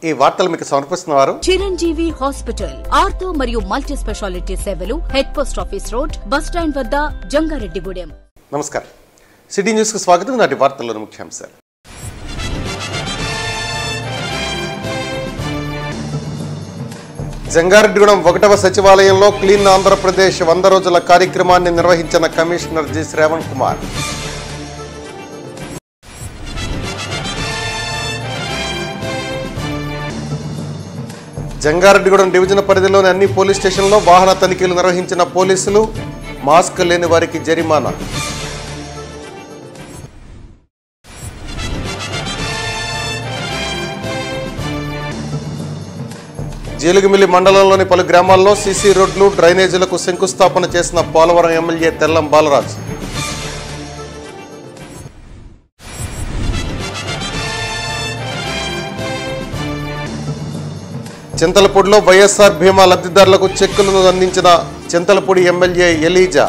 ఈ వార్తలు మీకు సమర్పిస్తున్నవారు చిరంజీవి హాస్పిటల్ ఆర్థో మరియు మల్టీ స్పెషాలిటీ సేవలు head post office road bus stand వద్ద జంగారెడ్డిగూడెం నమస్కారం సిటీ న్యూస్కు స్వాగతం నాటి వార్తల్లోని ముఖ్యాంశాలు జంగారెడ్డిగూడెం ఒకటవ సచివాలయంలో క్లీన్ ఆంధ్రప్రదేశ్ వంద రోజుల కార్యక్రమాన్ని నిర్వహించిన commissioner G Shravan Kumar Jangareddygudem division పరిధిలోని అన్ని పోలీస్ స్టేషన్లో వాహన తనిఖీలు నిర్వహించిన పోలీసులు మాస్క్ లేని వారికి జరిమానా జీలుగుమిల్లి మండలంలోని పలు గ్రామాల్లో సీసీ రోడ్లు డ్రైనేజీలకు శంకుస్థాపన చేసిన పోలవరం ఎమ్మెల్యే తెల్లం బాలరాజ్ చింతలపూడిలో వైఎస్ఆర్ బీమా లబ్ధిదారులకు చెక్కులను అందించిన చింతలపూడి ఎమ్మెల్యే ఎలీజా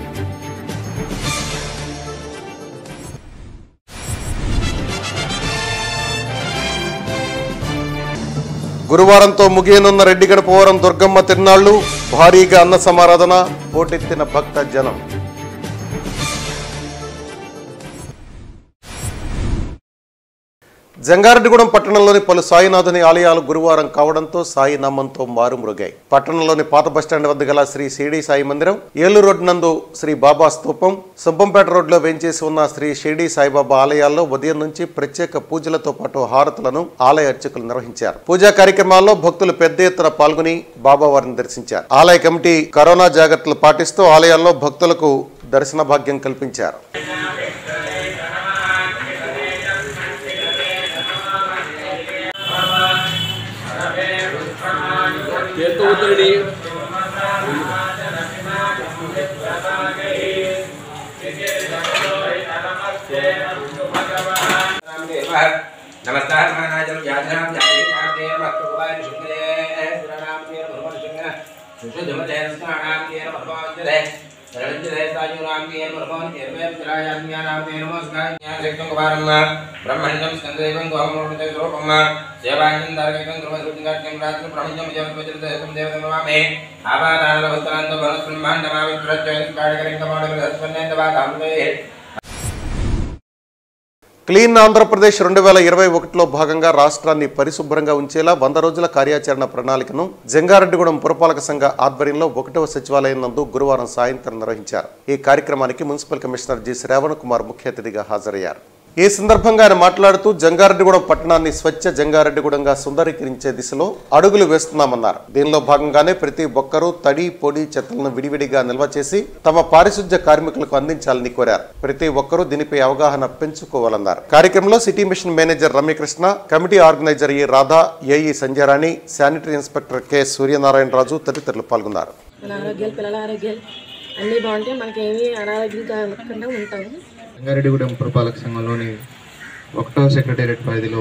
గురువారంతో ముగియనున్న రెడ్డిగడపవరం దుర్గమ్మ తిరునాళ్లు భారీగా అన్న సమారాధన పోటెత్తిన భక్త జనం జంగారెడ్డిగూడెం పట్టణంలోని పలు సాయినాథుని ఆలయాలు గురువారం కావడంతో సాయి నామంతో మారుమ్రోగాయి పట్టణంలోని పాత బస్టాండ్ వద్ద గల శ్రీ షిరిడి సాయి మందిరం ఏలూరు రోడ్ నందు శ్రీ బాబా స్తూపం సుబ్బంపేట రోడ్లో వేంచేసి ఉన్న శ్రీ షిరిడి సాయిబాబా ఆలయాల్లో ఉదయం నుంచి ప్రత్యేక పూజలతో పాటు హారతులను ఆలయ అర్చకులు నిర్వహించారు పూజా కార్యక్రమాల్లో భక్తులు పెద్ద ఎత్తున పాల్గొని బాబా వారిని దర్శించారు ఆలయ కమిటీ కరోనా జాగ్రత్తలు పాటిస్తూ ఆలయాల్లో భక్తులకు దర్శన భాగ్యం కల్పించారు చేత్తో ఊతుడి नमस्कार महाराजम व्याधराम व्याधिकार्ते भक्तगोपाल शुक्ले सुरनाम के भगवान शुक्ल सुशुद्ध मजैन स्नानाम के भगवान शरणजय सायुराम के भगवान एवं विरायाम ज्ञानाम के नमस्कार ज्ञान सेक्तम कुमारम ब्रह्मण्यम स्कंदेवं गोमरोणते स्वरूपम सेवायं दार्गकं ध्रुवसुद्धिगात्यं रात्र ब्रह्मण्यम जगद्वज्रदेवं देवतमवामे आवादानवस्त्रान्त वनस्ब्रह्माण्डमावित्रज्जयं काडकरिं कमाडकरस्पन्नेन्दवादाम्बे క్లీన్ ఆంధ్రప్రదేశ్ రెండు వేల ఇరవై ఒకటిలో భాగంగా రాష్ట్రాన్ని పరిశుభ్రంగా ఉంచేలా వంద రోజుల కార్యాచరణ ప్రణాళికను జంగారెడ్డిగూడెం పురపాలక సంఘ ఆధ్వర్యంలో ఒకటవ సచివాలయం నందు గురువారం సాయంత్రం నిర్వహించారు ఈ కార్యక్రమానికి municipal commissioner G Shravan Kumar ముఖ్య అతిథిగా హాజరయ్యారు ఈ సందర్భంగా ఆయన మాట్లాడుతూ జంగారెడ్డిగూడెం పట్టణాన్ని స్వచ్ఛ జంగారెడ్డిగూడెంగా సుందరీకరించే దిశలో అడుగులు వేస్తున్నామన్నారు దీనిలో భాగంగానే ప్రతి ఒక్కరూ తడి పొడి చెత్తలను విడివిడిగా నిల్వ చేసి తమ పారిశుధ్య కార్మికులకు అందించాలని కోరారు ప్రతి ఒక్కరూ దీనిపై అవగాహన పెంచుకోవాలన్నారు కార్యక్రమంలో city mission manager Ramyakrishna committee organiser A Radha AE Sanjayarani sanitary inspector K Suryanarayana Raju తదితరులు పాల్గొన్నారు మన ఆరోగ్యాలు పిల్లల ఆరోగ్యాలు అన్నీ బాగుంటాయి మనకి ఏమీ అనారోగ్యం కలగకుండా ఉంటాము రంగారెడ్డిగూడెం పురపాలక సంఘంలోని ఒకటో సెక్రటేరియట్ పరిధిలో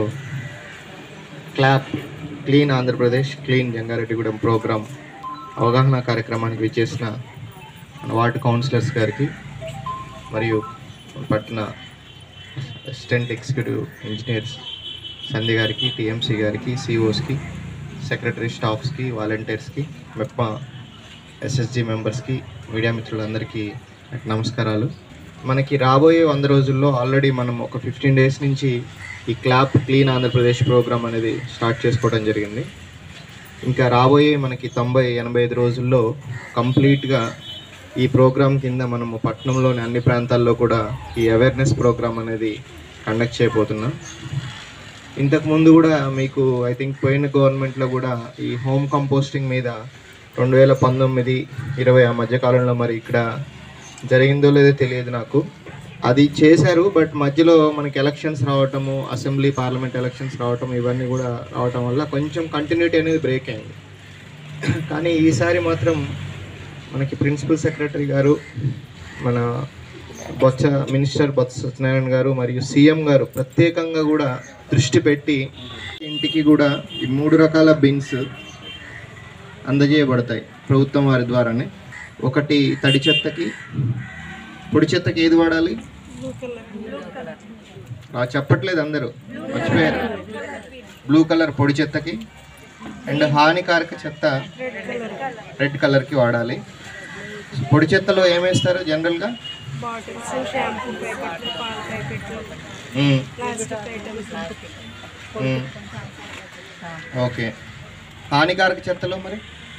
CLAP clean Andhra Pradesh clean Jangareddygudem programme అవగాహన కార్యక్రమానికి విచ్చేసిన మన వార్డు కౌన్సిలర్స్ గారికి మరియు పట్టణ అసిస్టెంట్ ఎగ్జిక్యూటివ్ ఇంజనీర్స్ సంధి గారికి టీఎంసీ గారికి సిఓస్కి సెక్రటరీ స్టాఫ్స్కి వాలంటీర్స్కి మెప్ప ఎస్ఎస్జి మెంబర్స్కి మీడియా మిత్రులందరికీ నాకు నమస్కారాలు మనకి రాబోయే వంద రోజుల్లో ఆల్రెడీ మనం ఒక ఫిఫ్టీన్ డేస్ నుంచి ఈ క్లాప్ క్లీన్ ఆంధ్రప్రదేశ్ ప్రోగ్రామ్ అనేది స్టార్ట్ చేసుకోవడం జరిగింది ఇంకా రాబోయే మనకి తొంభై ఎనభై ఐదు రోజుల్లో కంప్లీట్గా ఈ ప్రోగ్రామ్ కింద మనము పట్టణంలోని అన్ని ప్రాంతాల్లో కూడా ఈ అవేర్నెస్ ప్రోగ్రామ్ అనేది కండక్ట్ చేయబోతున్నాం ఇంతకుముందు కూడా మీకు ఐ థింక్ పోయిన గవర్నమెంట్లో కూడా ఈ హోమ్ కంపోస్టింగ్ మీద రెండు వేల పంతొమ్మిది ఇరవై ఆ మధ్యకాలంలో మరి ఇక్కడ జరిగిందో లేదో తెలియదు నాకు అది చేశారు బట్ మధ్యలో మనకి ఎలక్షన్స్ రావటము అసెంబ్లీ పార్లమెంట్ ఎలక్షన్స్ రావటం ఇవన్నీ కూడా రావటం వల్ల కొంచెం కంటిన్యూటీ అనేది బ్రేక్ అయింది కానీ ఈసారి మాత్రం మనకి ప్రిన్సిపల్ సెక్రటరీ గారు మన బొత్స మినిస్టర్ బొత్స సత్యనారాయణ గారు మరియు సీఎం గారు ప్రత్యేకంగా కూడా దృష్టి పెట్టి ఇంటికి కూడా ఈ మూడు రకాల బిన్స్ అందజేయబడతాయి ప్రభుత్వం వారి ద్వారానే ఒకటి తడి చెత్తకి పొడి చెత్తకి ఏది వాడాలి ఆ, చెప్పట్లేదు అందరూ మర్చిపోయారు బ్లూ కలర్ పొడి చెత్తకి అండ్ హానికారక చెత్త రెడ్ కలర్కి వాడాలి పొడి చెత్తలో ఏమేస్తారు జనరల్గా బాటిల్స్ షాంపూ ప్యాకెట్లు పాల ప్యాకెట్లు మ్మ్. ప్లాస్టిక్ ఐటమ్స్ మ్మ్. ఓకే హానికారక చెత్తలో మరి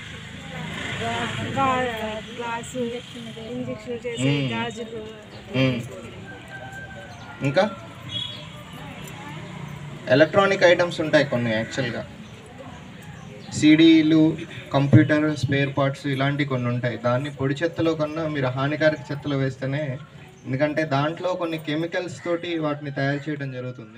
గ్లాసు ఇంజక్షన్ చేసే మ్మ్. గాజులు మ్మ్. ఇంకా ఎలక్ట్రానిక్ ఐటమ్స్ ఉంటాయి కొన్ని యాక్చువల్గా సీడీలు కంప్యూటర్ స్పేర్ పార్ట్స్ ఇలాంటివి కొన్ని ఉంటాయి దాన్ని పొడి చెత్తలో కన్నా మీరు హానికారక చెత్తలో వేస్తేనే ఎందుకంటే దాంట్లో కొన్ని కెమికల్స్ తోటి వాటిని తయారు చేయడం జరుగుతుంది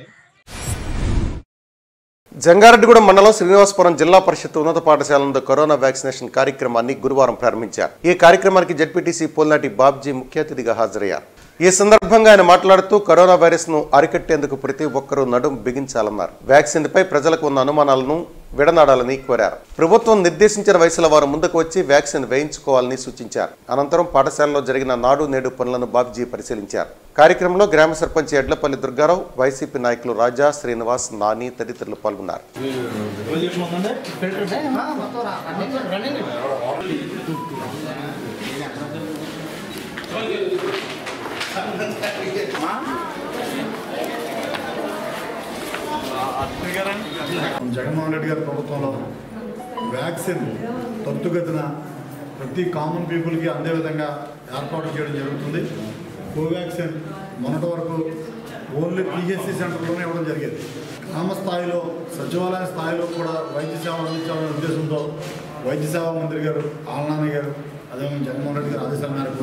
జంగారెడ్డిగూడెం మండలం శ్రీనివాసపురం జిల్లా పరిషత్ ఉన్నత పాఠశాల నందు కరోనా వ్యాక్సినేషన్ కార్యక్రమాన్ని గురువారం ప్రారంభించారు ఈ కార్యక్రమానికి జడ్పీటీసీ పోల్నాటి బాబ్జీ ముఖ్య అతిథిగా హాజరయ్యారు ఈ సందర్భంగా ఆయన మాట్లాడుతూ కరోనా వైరస్ ను అరికట్టేందుకు ప్రతి ఒక్కరూ నడుం బిగించాలన్నారు వ్యాక్సిన్ పై ప్రజలకు ఉన్న అనుమానాలను విడనాడాలని కోరారు ప్రభుత్వం నిర్దేశించిన వయసుల వారు ముందుకు వచ్చి వ్యాక్సిన్ వేయించుకోవాలని సూచించారు అనంతరం పాఠశాలలో జరిగిన నాడు నేడు పనులను బాబ్జీ పరిశీలించారు కార్యక్రమంలో గ్రామ సర్పంచ్ ఎడ్లపల్లి దుర్గారావు వైసీపీ నాయకులు రాజా శ్రీనివాస్ నాని తదితరులు పాల్గొన్నారు జగన్మోహన్ రెడ్డి గారి ప్రభుత్వంలో వ్యాక్సిన్ త్వరితగతిన ప్రతి కామన్ పీపుల్కి అందే విధంగా ఏర్పాటు చేయడం జరుగుతుంది కోవాక్సిన్ మొన్నటి వరకు ఓన్లీ పిహెచ్సి సెంటర్లోనే ఇవ్వడం జరిగేది గ్రామ స్థాయిలో సచివాలయ స్థాయిలో కూడా వైద్య సేవలు అందించాలనే ఉద్దేశంతో వైద్య సేవా మంత్రి గారు ఆలనాని గారు అదేవిధంగా జగన్మోహన్ రెడ్డి గారి ఆదేశాల మేరకు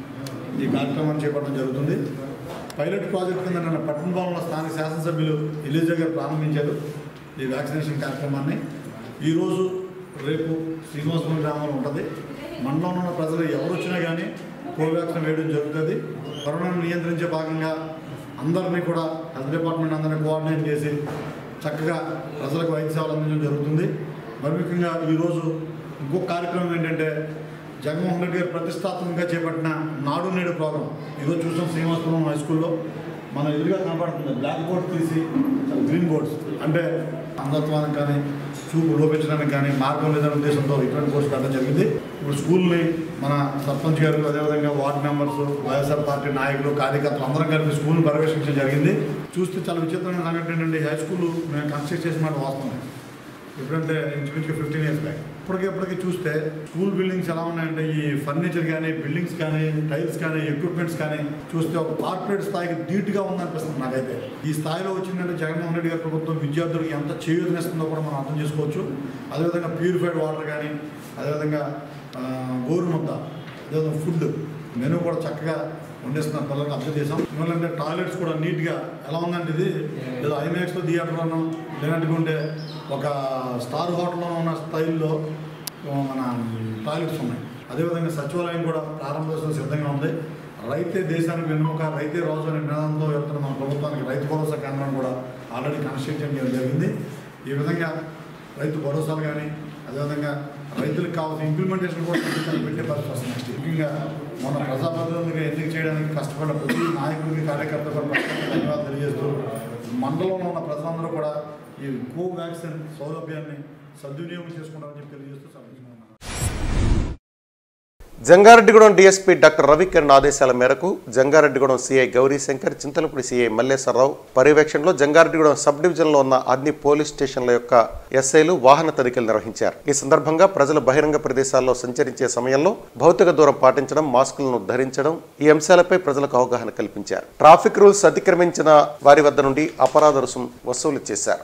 ఈ కార్యక్రమాన్ని చేపట్టడం జరుగుతుంది పైలట్ ప్రాజెక్ట్ కింద నిన్న పట్టణ భవనంలో స్థానిక శాసనసభ్యులు ఎలిజా గారు ప్రారంభించారు ఈ వ్యాక్సినేషన్ కార్యక్రమాన్ని ఈరోజు రేపు శ్రీనివాసపురం గ్రామంలో ఉంటుంది మండలంలో ఉన్న ప్రజలు ఎవరు వచ్చినా కానీ కోవాక్సిన్ వేయడం జరుగుతుంది కరోనాను నియంత్రించే భాగంగా అందరినీ కూడా హెల్త్ డిపార్ట్మెంట్ అందరినీ కోఆర్డినేట్ చేసి చక్కగా ప్రజలకు వైద్య సేవలు అందించడం జరుగుతుంది మరి ముఖ్యంగా ఈరోజు ఇంకొక కార్యక్రమం ఏంటంటే జగన్మోహన్ రెడ్డి గారు ప్రతిష్టాత్మకంగా చేపట్టిన నాడు నేడు ప్రోగ్రాం ఈరోజు చూసాం శ్రీనివాసపురం హై స్కూల్లో మన ఎదురుగా కనపడుతుంది బ్లాక్ బోర్డ్ తీసి గ్రీన్ బోర్డ్స్ అంటే అంధత్వానికి కానీ చూపు లోపించడానికి కానీ మార్గం లేదనే ఉద్దేశంతో ఇటువంటి బోర్డ్స్ పెట్టడం జరిగింది ఇప్పుడు స్కూల్ని మన సర్పంచ్ గారు అదేవిధంగా వార్డు మెంబర్స్ వైఎస్ఆర్ పార్టీ నాయకులు కార్యకర్తలు అందరం కలిపి స్కూల్ని పర్యవేక్షించడం జరిగింది చూస్తే చాలా విచిత్రమైన సంఘటన ఏంటంటే హై స్కూల్ మేము కన్స్ట్రక్ట్ చేసిన మాట వాస్తవం ఎప్పుడంటే ఇంచుమించుగా ఫిఫ్టీన్ ఇయర్స్ బ్యాక్ ఇప్పటికి ఇప్పటికి చూస్తే స్కూల్ బిల్డింగ్స్ ఎలా ఉన్నాయంటే ఈ ఫర్నిచర్ కానీ బిల్డింగ్స్ కానీ టైల్స్ కానీ ఎక్విప్మెంట్స్ కానీ చూస్తే ఒక కార్పొరేట్ స్థాయికి ధీటుగా ఉందనిపిస్తుంది నాకైతే ఈ స్థాయిలో వచ్చిందంటే జగన్మోహన్ రెడ్డి గారి ప్రభుత్వం విద్యార్థులకు ఎంత చేయూతనిస్తుందో కూడా మనం అర్థం చేసుకోవచ్చు అదేవిధంగా ప్యూరిఫైడ్ వాటర్ కానీ అదేవిధంగా ఆ, గోరుముద్ద అదేవిధంగా ఫుడ్ మెనూ కూడా చక్కగా వండేస్తున్నారు పిల్లలకి అబ్జర్వ్ చేసాం ఎందుకంటే టాయిలెట్స్ కూడా నీట్గా ఎలా ఉందంటే ఇది ఏదో ఐమాక్స్లో థియేటర్లోనో లేనట్టుగా ఉంటే ఒక స్టార్ హోటల్లో ఉన్న స్టైల్లో మన టాయిలెట్స్ ఉన్నాయి అదేవిధంగా సచివాలయం కూడా ప్రారంభోత్సవం సిద్ధంగా ఉంది రైతే దేశానికి వెన్నుముక రైతే రోజు అనే నినాదంతో వెళ్తున్న మన ప్రభుత్వానికి రైతు భరోసా కేంద్రం కూడా ఆల్రెడీ కన్స్ట్రక్షన్ చేయడం జరిగింది ఈ విధంగా రైతు భరోసాలు కానీ అదేవిధంగా రైతులకు కావాల్సిన ఇంప్లిమెంటేషన్ కూడా ఖచ్చితంగా పెట్టే పరిస్థితి వస్తుంది నెక్స్ట్ ముఖ్యంగా మన ప్రజాప్రతినిధులుగా ఎన్నిక చేయడానికి కష్టపడ్డ ప్రతి నాయకుడికి కార్యకర్త కూడా ప్రత్యేకంగా ధన్యవాదాలు తెలియజేస్తూ మండలంలో ఉన్న ప్రజలందరూ కూడా ఈ కోవాక్సిన్ సౌలభ్యాన్ని సద్వినియోగం చేసుకుంటారని చెప్పి తెలియజేస్తూ సమర్పించుకున్నాను జంగారెడ్డిగూడెం డీఎస్పీ డాక్టర్ రవికిరణ్ ఆదేశాల మేరకు జంగారెడ్డిగూడెం సీఐ గౌరీశంకర్ చింతలపూడి సీఐ మల్లేశ్వరరావు పర్యవేక్షణలో జంగారెడ్డిగూడెం సబ్ డివిజన్లో ఉన్న అన్ని పోలీస్ స్టేషన్ల యొక్క ఎస్ఐలు వాహన తనిఖీలు నిర్వహించారు ఈ సందర్భంగా ప్రజలు బహిరంగ ప్రదేశాల్లో సంచరించే సమయంలో భౌతిక దూరం పాటించడం మాస్కులను ధరించడం ఈ అంశాలపై ప్రజలకు అవగాహన కల్పించారు ట్రాఫిక్ రూల్స్ అతిక్రమించిన వారి వద్ద నుండి అపరాధ రుసుం వసూలు చేశారు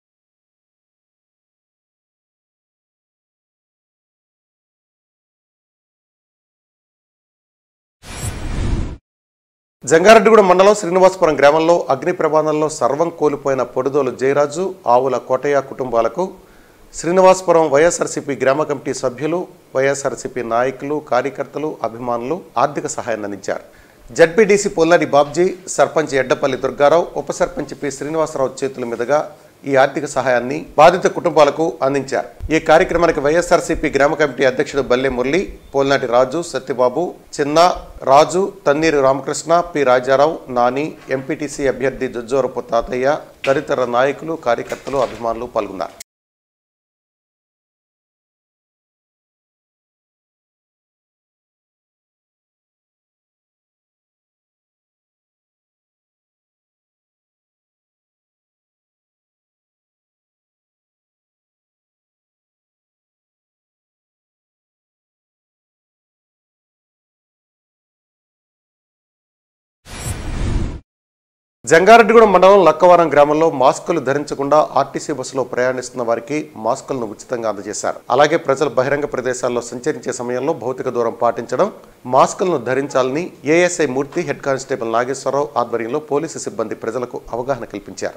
జంగారెడ్డిగూడెం మండలం శ్రీనివాసపురం గ్రామంలో అగ్ని ప్రమాదంలో సర్వం కోల్పోయిన పొడిదోలు జయరాజు ఆవుల కోటయ్య కుటుంబాలకు శ్రీనివాసపురం వైఎస్ఆర్సీపీ గ్రామ కమిటీ సభ్యులు వైఎస్ఆర్సీపీ నాయకులు కార్యకర్తలు అభిమానులు ఆర్థిక సహాయాన్ని అందించారు జడ్పీడీసీ పొల్లాడి బాబ్జీ సర్పంచ్ ఎడ్డపల్లి దుర్గారావు ఉప సర్పంచ్ పి శ్రీనివాసరావు చేతుల మీదుగా ఈ ఆర్థిక సహాయాన్ని బాధిత కుటుంబాలకు అందించారు ఈ కార్యక్రమానికి వైఎస్ఆర్సీపీ గ్రామ కమిటీ అధ్యక్షుడు బల్లె మురళి పోల్నాటి రాజు సత్యబాబు చిన్న రాజు తన్నీరు రామకృష్ణ పి రాజారావు నాని ఎంపీటీసీ అభ్యర్థి జుజ్జోరపు తాతయ్య తదితర నాయకులు కార్యకర్తలు అభిమానులు పాల్గొన్నారు జంగారెడ్డిగూడెం మండలం లక్కవరం గ్రామంలో మాస్కులు ధరించకుండా ఆర్టీసీ బస్సులో ప్రయాణిస్తున్న వారికి మాస్కులను ఉచితంగా అందజేశారు అలాగే ప్రజలు బహిరంగ ప్రదేశాల్లో సంచరించే సమయంలో భౌతిక దూరం పాటించడం మాస్కులను ధరించాలని ASI Murthy head constable Nageswararao ఆధ్వర్యంలో పోలీసు సిబ్బంది ప్రజలకు అవగాహన కల్పించారు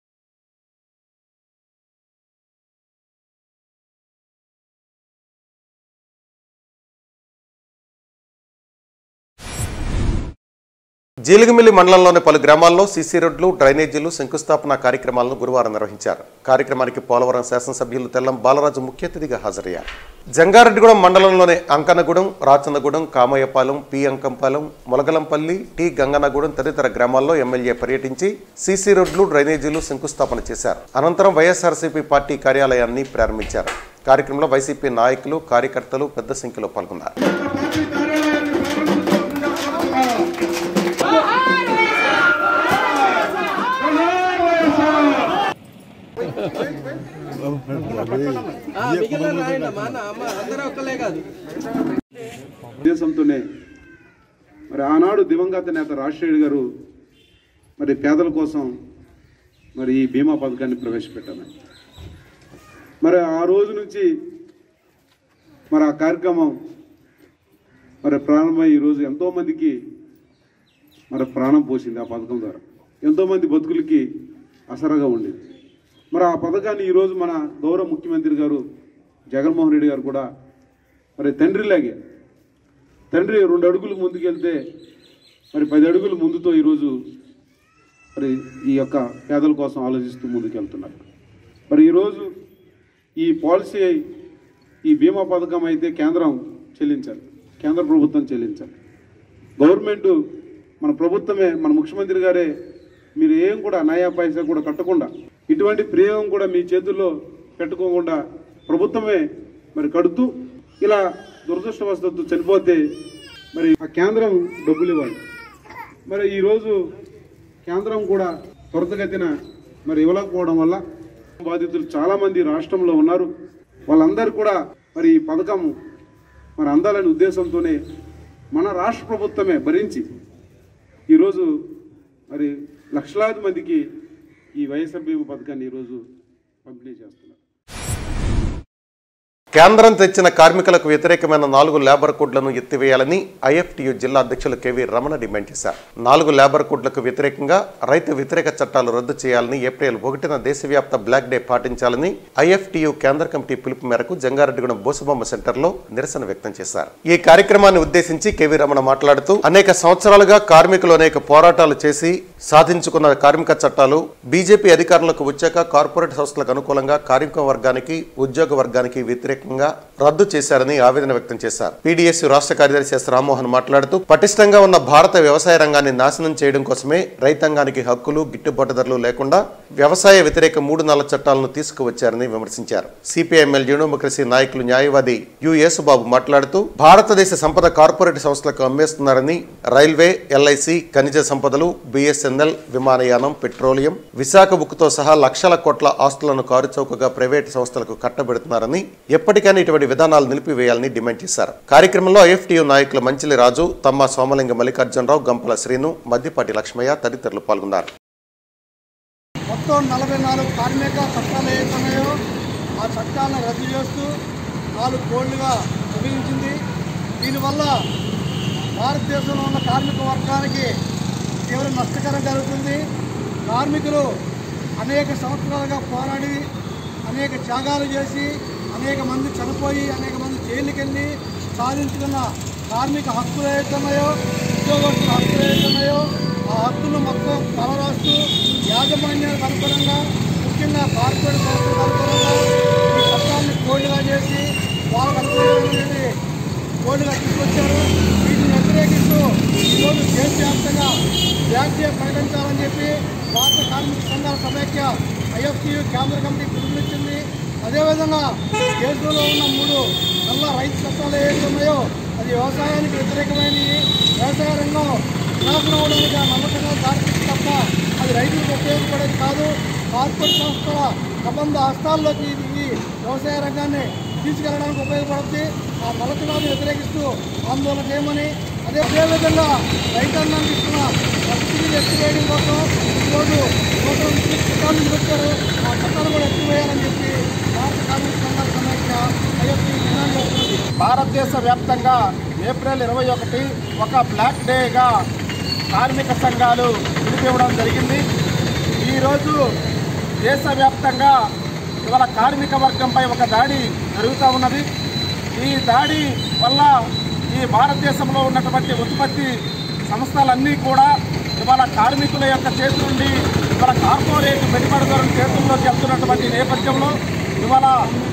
జీలిగిమిల్లి మండలంలోని పలు గ్రామాల్లో సీసీ రోడ్లు డ్రైనేజీలు శంకుస్థాపన కార్యక్రమాలను గురువారం నిర్వహించారు కార్యక్రమానికి పోలవరం శాసనసభ్యులు తెల్లం బాలరాజు ముఖ్య అతిథిగా హాజరయ్యారు జంగారెడ్డిగూడెం మండలంలోని అంకనగూడెం రాచన్నగూడెం కామయ్యపాలెం పి అంకంపాలెం మొలగలంపల్లి టి గంగనగూడెం తదితర గ్రామాల్లో ఎమ్మెల్యే పర్యటించి సీసీ రోడ్లు డ్రైనేజీలు శంకుస్థాపన చేశారు అనంతరం వైఎస్ఆర్సీపీ పార్టీ కార్యాలయాన్ని ప్రారంభించారు కార్యక్రమంలో వైసీపీ నాయకులు కార్యకర్తలు పెద్ద సంఖ్యలో పాల్గొన్నారు ఉద్దేశంతోనే మరి ఆనాడు దివంగత నేత రాజశేఖర్ గారు మరి పేదల కోసం మరి ఈ బీమా పథకాన్ని ప్రవేశపెట్టాను మరి ఆ రోజు నుంచి మరి ఆ కార్యక్రమం మరి ప్రారంభమై ఈరోజు ఎంతోమందికి మరి ప్రాణం పోసింది ఆ పథకం ద్వారా ఎంతోమంది బతుకులకి అసరగా ఉండేది మరి ఆ పథకాన్ని ఈరోజు మన గౌరవ ముఖ్యమంత్రి గారు జగన్మోహన్ రెడ్డి గారు కూడా మరి తండ్రిలాగే తండ్రి రెండు అడుగులు ముందుకెళ్తే మరి పది అడుగులు ముందుతో ఈరోజు మరి ఈ యొక్క పేదల కోసం ఆలోచిస్తూ ముందుకెళ్తున్నారు మరి ఈరోజు ఈ పాలసీ ఈ బీమా పథకం అయితే కేంద్రం చెల్లించాలి కేంద్ర ప్రభుత్వం చెల్లించాలి గవర్నమెంట్ మన ప్రభుత్వమే మన ముఖ్యమంత్రి గారే మీరు ఏం కూడా నయా పైసా కూడా కట్టకుండా ఇటువంటి ప్రయోగం కూడా మీ చేతుల్లో పెట్టుకోకుండా ప్రభుత్వమే మరి కడుతూ ఇలా దురదృష్టవశాత్తు చనిపోతే మరి ఆ కేంద్రం డబ్బులు ఇవ్వాలి మరి ఈరోజు కేంద్రం కూడా త్వరితగతిన మరి ఇవ్వలేకపోవడం వల్ల బాధితులు చాలా మంది రాష్ట్రంలో ఉన్నారు వాళ్ళందరూ కూడా మరి ఈ పథకం మరి అందాలనే ఉద్దేశంతోనే మన రాష్ట్ర ప్రభుత్వమే భరించి ఈరోజు మరి లక్షలాది మందికి ఈ వైఎస్ఆర్ బీమా పథకాన్ని ఈరోజు పంపిణీ చేస్తున్నారు కేంద్రం తెచ్చిన కార్మికులకు వ్యతిరేకమైన నాలుగు లేబర్ కోడ్లను ఎత్తివేయాలని ఐఎఫ్టియు జిల్లా అధ్యక్షులు కెవి రమణ డిమాండ్ చేశారు నాలుగు లేబర్ కోడ్లకు వ్యతిరేకంగా రైతు వ్యతిరేక చట్టాలు రద్దు చేయాలని ఏప్రిల్ ఒకటిన దేశవ్యాప్త బ్లాక్ డే పాటించాలని ఐఎఫ్టియు కేంద్ర కమిటీ పిలుపు మేరకు జంగారెడ్డిగూడెం బోసుబొమ్మ సెంటర్లో నిరసన వ్యక్తం చేశారు ఈ కార్యక్రమాన్ని ఉద్దేశించి కెవి రమణ మాట్లాడుతూ అనేక సంవత్సరాలుగా కార్మికులు అనేక పోరాటాలు చేసి సాధించుకున్న కార్మిక చట్టాలు బీజేపీ అధికారంలోకి వచ్చాక కార్పొరేట్ సంస్థలకు అనుకూలంగా కార్మిక వర్గానికి ఉద్యోగ వర్గానికి వ్యతిరేకంగా రద్దు చేశారని ఆవేదన వ్యక్తం చేశారు పీడీఎస్ రాష్ట్ర కార్యదర్శి ఎస్ రామ్మోహన్ మాట్లాడుతూ పటిష్టంగా ఉన్న భారత వ్యవసాయ రంగాన్ని నాశనం చేయడం కోసమే రైతాంగానికి హక్కులు గిట్టుబాటు ధరలు లేకుండా వ్యవసాయ వ్యతిరేక మూడు నాలుగు చట్టాలను తీసుకువచ్చారని విమర్శించారు సిపిఐఎంఎల్ డెమోక్రసీ నాయకులు న్యాయవాది యు యేసుబాబు మాట్లాడుతూ భారతదేశ సంపద కార్పొరేట్ సంస్థలకు అమ్మేస్తున్నారని రైల్వే ఎల్ఐసి ఖనిజ సంపదలు బిఎస్ఎన్ఎల్ విమానయానం పెట్రోలియం విశాఖ ఉక్కుతో సహా లక్షల కోట్ల ఆస్తులను కారుచౌకగా ప్రైవేటు సంస్థలకు కట్టబెడుతున్నారని ఎప్పటికైనా ఇటువంటి విధానాలు నిలిపివేయాలని డిమాండ్ చేశారు కార్యక్రమంలో ఐఎఫ్టియు నాయకులు మంచిలి రాజు తమ్మ సోమలింగ మల్లికార్జునరావు గంపల శ్రీను మద్దిపాటి లక్ష్మయ్య తదితరులు పాల్గొన్నారు మొత్తం నలభై నాలుగు కార్మిక చట్టాలు ఏవైతున్నాయో ఆ చట్టాలను రద్దు చేస్తూ నాలుగు కోళ్లుగా విభజించింది దీనివల్ల భారతదేశంలో ఉన్న కార్మిక వర్గానికి తీవ్ర నష్టకరం జరుగుతుంది కార్మికులు అనేక సంవత్సరాలుగా పోరాడి అనేక త్యాగాలు చేసి అనేక మంది చనిపోయి అనేక మంది జైలుకి వెళ్ళి సాధించుకున్న కార్మిక హక్కులు ఏవైతున్నాయో ఉద్యోగస్తుల హక్కులు ఏవైతున్నాయో ఆ హక్కులు మొత్తం కలరాస్తూ యాజమాన్యానికి అనుగుణంగా ముఖ్యంగా కార్పొరేట్ సంస్థలకు అనుకూలంగా ఈ చట్టాన్ని కోడ్లుగా చేసి వాళ్ళకు అనుకూలమైనది కోడ్లుగా తీసుకొచ్చారు వీటిని వ్యతిరేకిస్తూ ఈరోజు దేశవ్యాప్తంగా బ్లాక్ డే ప్రకటించాలని చెప్పి భారత కార్మిక సంఘాల సమైక్య ఐఎఫ్టీయూ కేంద్ర కమిటీ పిలుపునిచ్చింది అదేవిధంగా దేశంలో ఉన్న మూడు నల్ల రైతు చట్టాలు ఏవైతే ఉన్నాయో అది వ్యవసాయానికి వ్యతిరేకమైనవి వ్యవసాయ రంగం వినాశనం అవడానికి ఆ నమ్మకంగా దారితీసి తప్ప అది రైతులకు ఉపయోగపడేది కాదు కార్పొరేట్ సంస్థల ప్రబంధ హస్తాల్లోకి ఇది ఈ వ్యవసాయ రంగాన్ని తీసుకెళ్ళడానికి ఉపయోగపడుతుంది ఆ పలకనాన్ని వ్యతిరేకిస్తూ ఆందోళన చేయమని అదే అదేవిధంగా రైతాంగానికి ఇస్తున్న సబ్సిడీలు ఎత్తివేయడం కోసం ఈరోజు నూతన చట్టాలు తీసుకొచ్చారు ఆ చట్టాలు కూడా ఎత్తివేయాలని చెప్పి భారత కార్మిక సంఘాల సమైక్య ఐఎఫ్టీ డిమాండ్ చేస్తుంది భారతదేశ వ్యాప్తంగా ఏప్రిల్ ఇరవై ఒకటి ఒక బ్లాక్ డేగా కార్మిక సంఘాలు పిలిపివ్వడం జరిగింది ఈరోజు దేశవ్యాప్తంగా ఇవాళ కార్మిక వర్గంపై ఒక దాడి జరుగుతూ ఉన్నది ఈ దాడి వల్ల ఈ భారతదేశంలో ఉన్నటువంటి ఉత్పత్తి సంస్థలన్నీ కూడా ఇవాళ కార్మికుల యొక్క చేతి నుండి ఇవాళ కార్పొరేట్ పెట్టుబడిదారుల చేతుల్లోకి వెళ్తున్నటువంటి నేపథ్యంలో ఇవాళ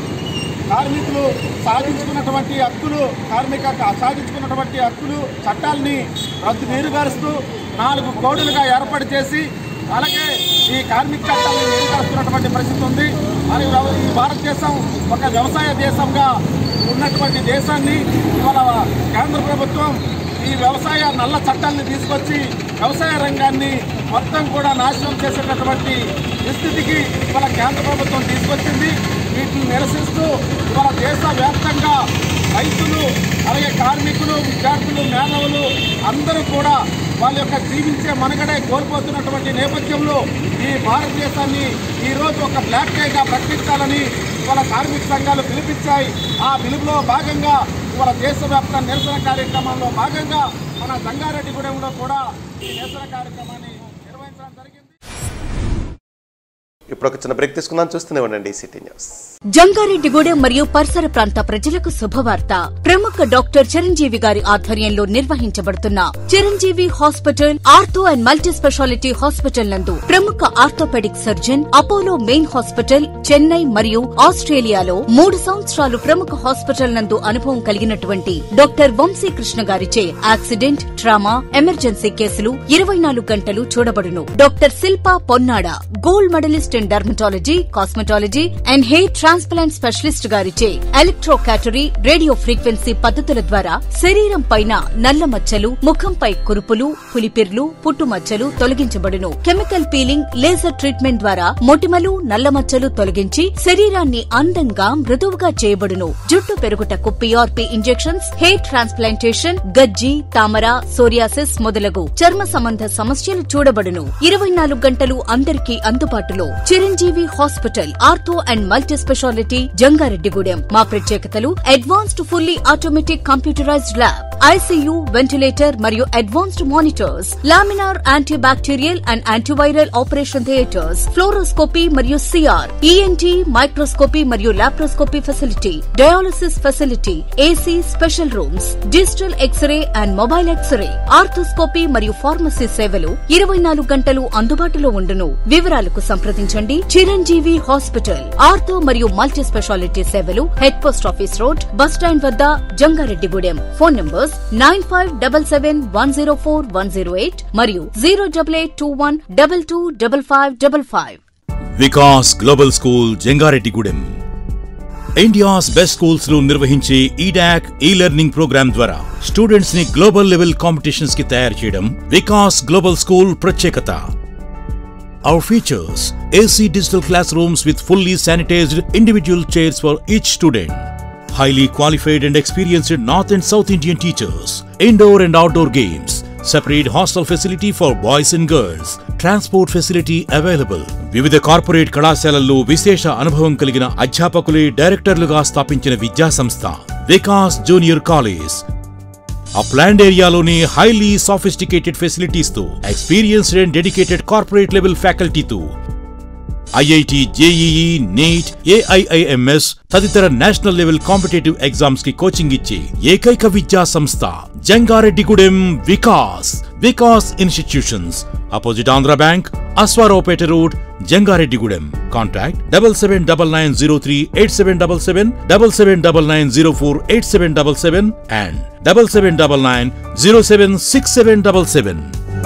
కార్మికులు సాధించుకున్నటువంటి హక్కులు కార్మిక సాధించుకున్నటువంటి హక్కులు చట్టాల్ని రద్దు నీరుగారుస్తూ నాలుగు కోడులుగా ఏర్పాటు చేసి అలాగే ఈ కార్మిక చట్టాలను నీరుగారుస్తున్నటువంటి పరిస్థితి ఉంది మరి వ్యవ- ఈ భారతదేశం ఒక వ్యవసాయ దేశంగా ఉన్నటువంటి దేశాన్ని ఇవాళ కేంద్ర ప్రభుత్వం ఈ వ్యవసాయ నల్ల చట్టాలను తీసుకొచ్చి వ్యవసాయ రంగాన్ని మొత్తం కూడా నాశనం చేసేటటువంటి దుస్థితికి ఇవాళ కేంద్ర ప్రభుత్వం తీసుకొచ్చింది వీటిని నిరసిస్తూ ఇవాళ దేశవ్యాప్తంగా రైతులు అలాగే కార్మికులు విద్యార్థులు మేధావులు అందరూ కూడా వాళ్ళ యొక్క జీవించే మనుగడే కోల్పోతున్నటువంటి నేపథ్యంలో ఈ భారతదేశాన్ని ఈరోజు ఒక బ్లాక్ డేగా ప్రకటించాలని ఇవాళ కార్మిక సంఘాలు పిలిపించాయి ఆ పిలుపులో భాగంగా ఇవాళ దేశవ్యాప్త నిరసన కార్యక్రమంలో భాగంగా మన సంగారెడ్డిగూడెంలో కూడా ఈ నిరసన కార్యక్రమాన్ని నిర్వహించడం జరిగింది ఇప్పుడు ఒక చిన్న బ్రేక్ తీసుకుందాం చూస్తూనే ఉండండి సిటీ న్యూస్ జంగారెడ్డిగూడెం మరియు పరిసర ప్రాంత ప్రజలకు శుభవార్త ప్రముఖ డాక్టర్ చిరంజీవి గారి ఆధ్వర్యంలో నిర్వహించబడుతున్న Chiranjeevi hospital ortho and multi speciality hospital నందు ప్రముఖ orthopaedic surgeon Apollo main hospital Chennai మరియు ఆస్ట్రేలియాలో మూడు సంవత్సరాలు ప్రముఖ హాస్పిటల్ నందు అనుభవం కలిగినటువంటి డాక్టర్ వంశీ కృష్ణ గారిచే యాక్సిడెంట్ ట్రామా ఎమర్జెన్సీ కేసులు ఇరవై నాలుగు గంటలు చూడబడును doctor Shilpa Ponnada gold medallist in dermatology cosmetology and hair transplant specialist గారిచే ఎలక్ట్రో క్యాటరీ రేడియో ఫ్రీక్వెన్సీ పద్ధతుల ద్వారా శరీరం పైన నల్ల మచ్చలు ముఖంపై కురుపులు పులిపిర్లు పుట్టుమచ్చలు తొలగించబడును కెమికల్ పీలింగ్ లేజర్ ట్రీట్మెంట్ ద్వారా మొటిమలు నల్ల మచ్చలు తొలగించి శరీరాన్ని అందంగా మృదువుగా చేయబడును జుట్టు పెరుగుటకు పిఆర్పి ఇంజెక్షన్స్ హెయిర్ ట్రాన్స్ప్లాంటేషన్ గజ్జి తామర సోరియాసిస్ మొదలగు చర్మ సంబంధ సమస్యలు చూడబడును ఇరవై నాలుగు గంటలు అందరికీ అందుబాటులో Chiranjeevi hospital ortho and multi speciality Jangareddygudem మా ప్రత్యేకతలు advanced fully automatic computerised lab ICU ventilator మరియు advanced monitors laminar antibacterial and antiviral operation theatres fluoroscopy మరియు సిఆర్ ఈఎన్టీ మైక్రోస్కోపీ మరియు laparoscopy facility dialysis facility AC special rooms digital X ray and mobile X ray arthroscopy మరియు pharmacy సేవలు ఇరవై నాలుగు గంటలు అందుబాటులో ఉండును వివరాలకు సంప్రదించండి చిరంజీవి హాస్పిటల్ ఆర్థో మరియు మల్టీ స్పెషాలిటీ సేవలు head post office road bus stand వద్ద Jangareddygudem phone numbers nine five double seven one zero four one zero eight మరియు zero double eight two one double two double five double five Vikas global school Jangareddygudem India's best schools లో నిర్వహించే ఈడాక్ e learning program ద్వారా students ని global level competitions కి తయారు చేయడం Vikas global school ప్రత్యేకత Our features AC digital classrooms with fully sanitized individual chairs for each student. Highly qualified and experienced North and South Indian teachers. Indoor and outdoor games. Separate hostel facility for boys and girls. Transport facility available. వివిధ corporate కళాశాలల్లో విశేష అనుభవం కలిగిన అధ్యాపకులే డైరెక్టర్లుగా స్థాపించిన విద్యా సంస్థ వికాస్ జూనియర్ కాలేజ్ ఆ ప్లాండ్ ఏరియాలోని హైలీ సాఫిస్టికేటెడ్ ఫెసిలిటీస్ తో experienced and dedicated corporate level ఫ్యాకల్టీతో ఐఐటి జేఈఈ నీట్ ఏఐఐఎంఎస్ తదితర నేషనల్ లెవెల్ కాంపిటేటివ్ ఎగ్జామ్స్ కి కోచింగ్ ఇచ్చే ఏకైక విద్యా సంస్థ Jangareddygudem Vikas Vikas institutions opposite Andhra bank Ashwaraopeta road Jangareddygudem contact double seven double nine zero three eight seven double seven double seven double nine zero four eight seven double seven and double seven double nine zero seven six seven double seven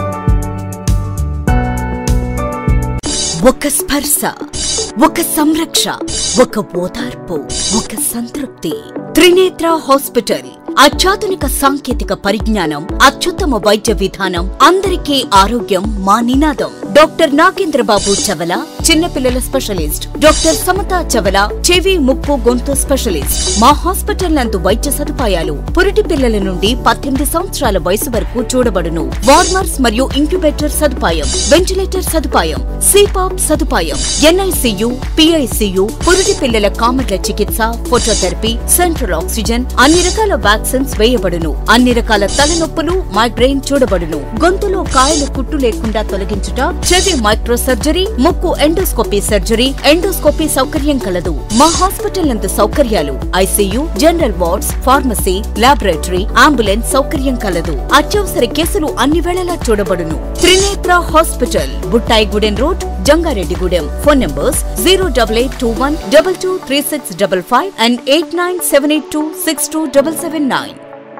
ఒక స్పర్శ ఒక సంరక్ష ఒక ఓదార్పు ఒక సంతృప్తి త్రినేత్ర hospital అత్యాధునిక సాంకేతిక పరిజ్ఞానం అత్యుత్తమ వైద్య విధానం అందరికీ ఆరోగ్యం మా నినాదం డాక్టర్ నాగేంద్ర బాబు చవల చిన్నపిల్లల స్పెషలిస్ట్ డాక్టర్ సమతా చవల చెవి ముక్కు గొంతు స్పెషలిస్ట్ మా హాస్పిటల్ నందు వైద్య సదుపాయాలు పురిటి పిల్లల నుండి పద్దెనిమిది సంవత్సరాల వయసు వరకు చూడబడును వార్మర్స్ మరియు ఇంక్యుబేటర్ సదుపాయం వెంటిలేటర్ సదుపాయం సిపాప్ సదుపాయం ఎన్ఐసియు పిఐసియు పురిటి పిల్లల కామెర్ల చికిత్స ఫోటోథెరపీ సెంట్రల్ ఆక్సిజన్ అన్ని రకాల వ్యాక్సిన్స్ వేయబడును అన్ని రకాల తలనొప్పులు మైగ్రెయిన్ చూడబడును గొంతులో కాయలు కుట్టు లేకుండా తొలగించుట చెవి మైక్రో సర్జరీ ముక్కు ఎండోస్కోపీ సర్జరీ ఎండోస్కోపీ సౌకర్యం కలదు మా హాస్పిటల్ నందు సౌకర్యాలు ICU general wards pharmacy laboratory ambulance సౌకర్యం కలదు అత్యవసర కేసులు అన్ని వేళలా చూడబడును Trinetra hospital Buttayigudem road Jangareddygudem phone numbers zero double eight two one double two three six double five and eight nine seven eight two six two double seven nine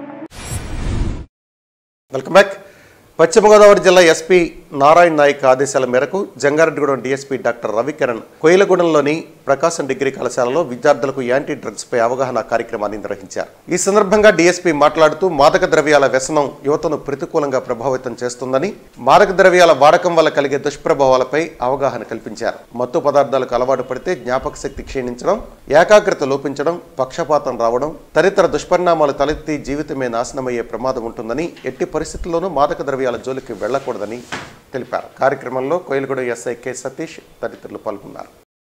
welcome back Paschima Godavari జిల్లా SP Narayana Naik ఆదేశాల మేరకు జంగారెడ్డిగూడెం డీఎస్పీ డాక్టర్ రవికిరణ్ కోయిలగూడెంలోని Prakasam degree కళాశాలలో విద్యార్థులకు anti drugs పై అవగాహన కార్యక్రమాన్ని నిర్వహించారు ఈ సందర్భంగా డీఎస్పీ మాట్లాడుతూ మాదక ద్రవ్యాల వ్యసనం యువతను ప్రతికూలంగా ప్రభావితం చేస్తుందని మాదక ద్రవ్యాల వాడకం వల్ల కలిగే దుష్ప్రభావాలపై అవగాహన కల్పించారు మత్తు పదార్థాలకు అలవాటు పడితే జ్ఞాపక శక్తి క్షీణించడం ఏకాగ్రత లోపించడం పక్షపాతం రావడం తదితర దుష్పరిణామాలు తలెత్తి జీవితమే నాశనమయ్యే ప్రమాదం ఉంటుందని ఎట్టి పరిస్థితుల్లోనూ మాదక ద్రవ్యాల జోలికి వెళ్లకూడదని తెలిపారు కార్యక్రమంలో కోయిలగూడ ఎస్ఐ కె సతీష్ తదితరులు పాల్గొన్నారు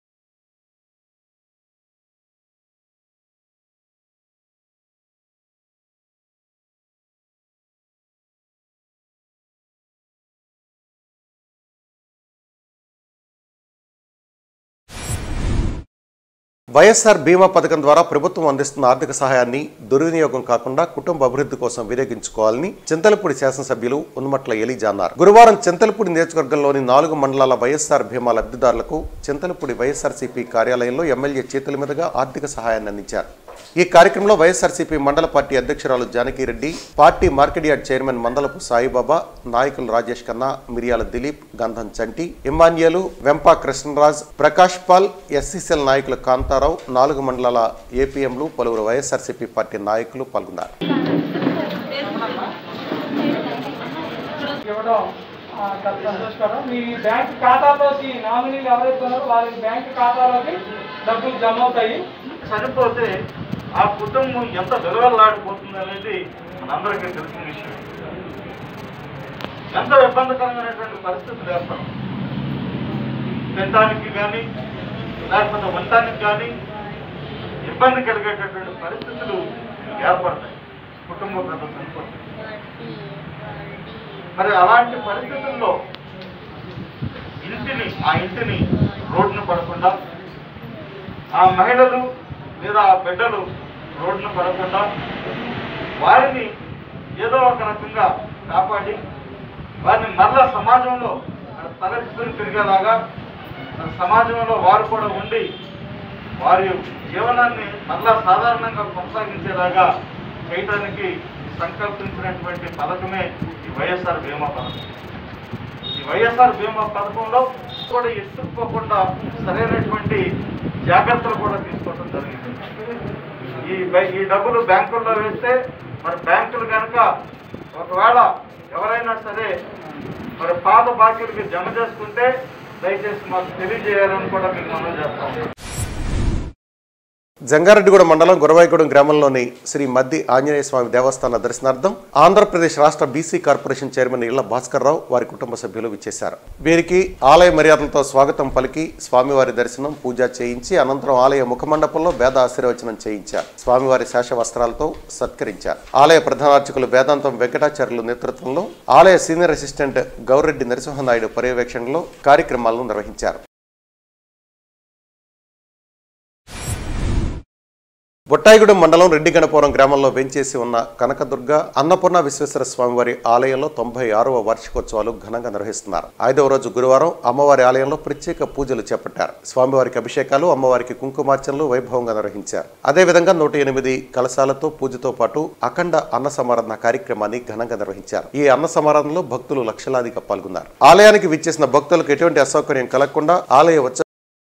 వైఎస్ఆర్ బీమా పథకం ద్వారా ప్రభుత్వం అందిస్తున్న ఆర్థిక సహాయాన్ని దుర్వినియోగం కాకుండా కుటుంబ అభివృద్ధి కోసం వినియోగించుకోవాలని చింతలపూడి శాసనసభ్యులు ఉన్మట్ల ఎలీజా అన్నారు గురువారం చింతలపూడి నియోజకవర్గంలోని నాలుగు మండలాల వైఎస్ఆర్ బీమా లబ్ధిదారులకు చింతలపూడి వైఎస్ఆర్సీపీ కార్యాలయంలో ఎమ్మెల్యే చేతుల మీదుగా ఆర్థిక సహాయాన్ని అందించారు ఈ కార్యక్రమంలో వైఎస్ఆర్సీపీ మండల పార్టీ అధ్యక్షురాలు Janakireddy party market yard chairman Mandalapu Saibaba నాయకులు రాజేష్ ఖన్నా మిరియాల దిలీప్ గంధం చంటి ఇమాన్యులు వెంపా కృష్ణరాజ్ ప్రకాష్ పాల్ ఎస్సీసీఎల్ నాయకులు కాంతారావు నాలుగు మండలాల ఏపీఎంలు పలువురు వైఎస్ఆర్సీపీ పార్టీ నాయకులు పాల్గొన్నారు ఇవ్వడం ఆ, చాలా సంతోషకరం మీ బ్యాంక్ ఖాతాలోకి నామినీలు ఎవరైతే ఉన్నారో వారి బ్యాంక్ ఖాతాలోకి డబ్బులు జమ అవుతాయి చనిపోతే ఆ కుటుంబం ఎంత విలువలాడిపోతుంది అనేది మనందరికీ తెలిసిన విషయం ఎంత ఇబ్బందికరమైనటువంటి పరిస్థితులు ఏర్పడవు తినడానికి కానీ లేకపోతే ఉండటానికి కానీ ఇబ్బంది కలిగేటటువంటి పరిస్థితులు ఏర్పడతాయి కుటుంబ పెద్ద చనిపోతే మరి అలాంటి పరిస్థితుల్లో ఇంటిని ఆ ఇంటిని రోడ్డున పడకుండా ఆ మహిళలు లేదా ఆ బిడ్డలు రోడ్డున పడకుండా వారిని ఏదో ఒక రకంగా కాపాడి వారిని మరలా సమాజంలో తలెత్తుకుని తిరిగేలాగా మరి సమాజంలో వారు కూడా ఉండి వారి జీవనాన్ని మరలా సాధారణంగా కొనసాగించేలాగా చేయడానికి సంకల్పించినటువంటి పథకమే ఈ వైఎస్ఆర్ బీమా పథకం ఈ వైఎస్ఆర్ బీమా పథకంలో కూడా ఎత్తుకుపోకుండా సరైనటువంటి జాగ్రత్తలు కూడా తీసుకోవడం జరిగింది ఈ బై- ఈ డబ్బులు బ్యాంకుల్లో వేస్తే మరి బ్యాంకులు కనుక ఒకవేళ ఎవరైనా సరే మరి పాత బాకీలకి జమ చేసుకుంటే దయచేసి మాకు తెలియజేయాలని కూడా మీకు మనం చేస్తాం జంగారెడ్డిగూడ మండలం గురవాయిగూడెం గ్రామంలోని శ్రీ మద్ది ఆంజనేయ స్వామి దేవస్థాన దర్శనార్థం ఆంధ్రప్రదేశ్ రాష్ట్ర బీసీ కార్పొరేషన్ చైర్మన్ ఇళ్ల భాస్కర్ రావు వారి కుటుంబ సభ్యులు విచ్చేశారు వీరికి ఆలయ మర్యాదలతో స్వాగతం పలికి స్వామివారి దర్శనం పూజ చేయించి అనంతరం ఆలయ ముఖమండపంలో వేద ఆశీర్వచనం చేయించారు స్వామివారి శేష వస్త్రాలతో సత్కరించారు ఆలయ ప్రధానార్చకులు వేదాంతం వెంకటాచార్యులు నేతృత్వంలో ఆలయ సీనియర్ అసిస్టెంట్ గౌరెడ్డి నరసింహనాయుడు పర్యవేక్షణలో కార్యక్రమాలను నిర్వహించారు బొట్టాయిగూడెం మండలం రెడ్డిగణపురం గ్రామంలో వెంచేసి ఉన్న కనకదుర్గ అన్నపూర్ణ విశ్వేశ్వర స్వామివారి ఆలయంలో తొంభై ఆరవ వార్షికోత్సవాలు ఘనంగా నిర్వహిస్తున్నారు ఐదవ రోజు గురువారం అమ్మవారి ఆలయంలో ప్రత్యేక పూజలు చేపట్టారు స్వామివారికి అభిషేకాలు అమ్మవారికి కుంకుమార్చనలు వైభవంగా నిర్వహించారు అదేవిధంగా నూట ఎనిమిది కలశాలతో పూజతో పాటు అఖండ అన్న సమారాధన కార్యక్రమాన్ని ఘనంగా నిర్వహించారు ఈ అన్న సమారాధనలో భక్తులు లక్షలాదిగా పాల్గొన్నారు ఆలయానికి విచ్చేసిన భక్తులకు ఎటువంటి అసౌకర్యం కలగకుండా ఆలయ వచ్చ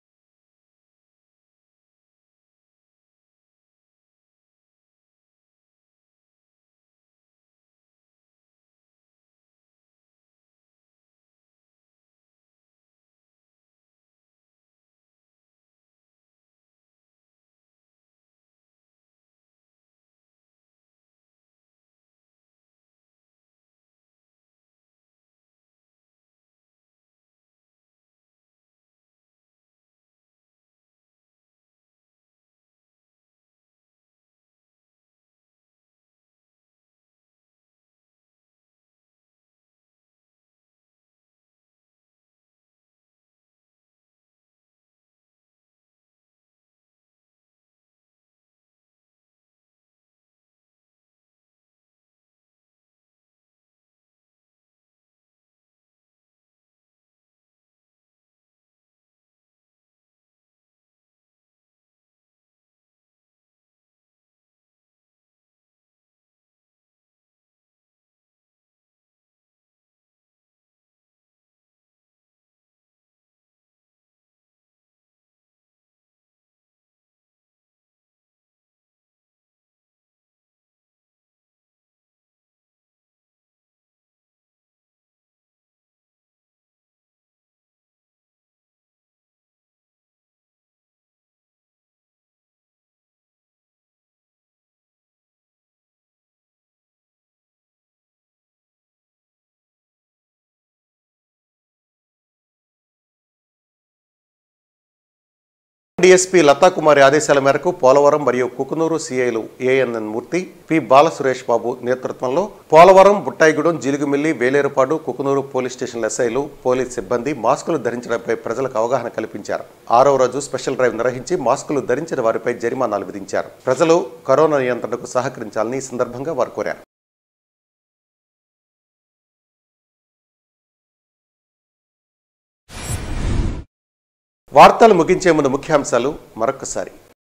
డిఎస్పీ లతాకుమారి ఆదేశాల మేరకు పోలవరం మరియు కుకునూరు సిఐలు ఏఎన్ఎన్ మూర్తి పి బాలసురేష్ బాబు నేతృత్వంలో పోలవరం బుట్టాయిగూడెం జిలుగుమిల్లి వేలేరుపాడు కుకునూరు పోలీస్ స్టేషన్ల ఎస్ఐలు పోలీస్ సిబ్బంది మాస్కులు ధరించడంపై ప్రజలకు అవగాహన కల్పించారు ఆరో రోజు స్పెషల్ డ్రైవ్ నిర్వహించి మాస్కులు ధరించిన వారిపై జరిమానాలు విధించారు ప్రజలు కరోనా నియంత్రణకు సహకరించాలని ఈ సందర్భంగా వారు కోరారు వార్తలు ముగించే ముందు ముఖ్యాంశాలు మరొకసారి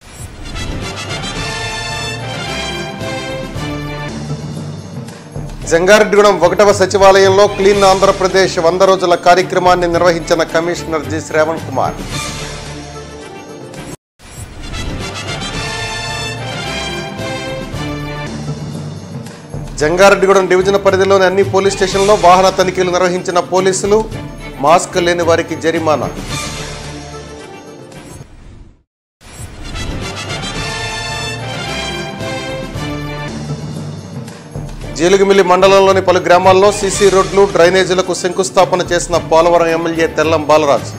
జంగారెడ్డిగూడెం ఒకటవ సచివాలయంలో క్లీన్ ఆంధ్రప్రదేశ్ వంద రోజుల కార్యక్రమాన్ని నిర్వహించిన commissioner G Shravan Kumar Jangareddygudem division పరిధిలోని అన్ని పోలీస్ స్టేషన్లో వాహన తనిఖీలు నిర్వహించిన పోలీసులు మాస్క్ లేని వారికి జరిమానా జీలుగుమిల్లి మండలంలోని పలు గ్రామాల్లో సీసీ రోడ్లు డ్రైనేజీలకు శంకుస్థాపన చేసిన పోలవరం ఎమ్మెల్యే తెల్లం బాలరాజ్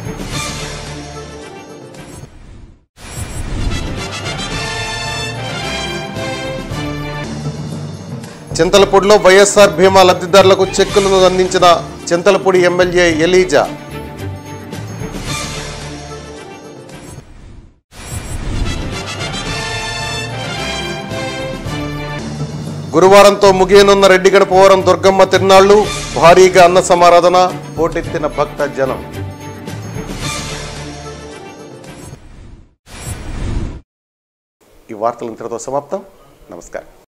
చింతలపూడిలో వైఎస్ఆర్ బీమా లబ్ధిదారులకు చెక్కులను అందించిన చింతలపూడి ఎమ్మెల్యే ఎలీజా గురువారంతో ముగియనున్న రెడ్డిగడపవరం దుర్గమ్మ తిరునాళ్లు భారీగా అన్న సమారాధన పోటెత్తిన భక్త జనం ఈ వార్తలు ఇంతటితో సమాప్తం నమస్కారం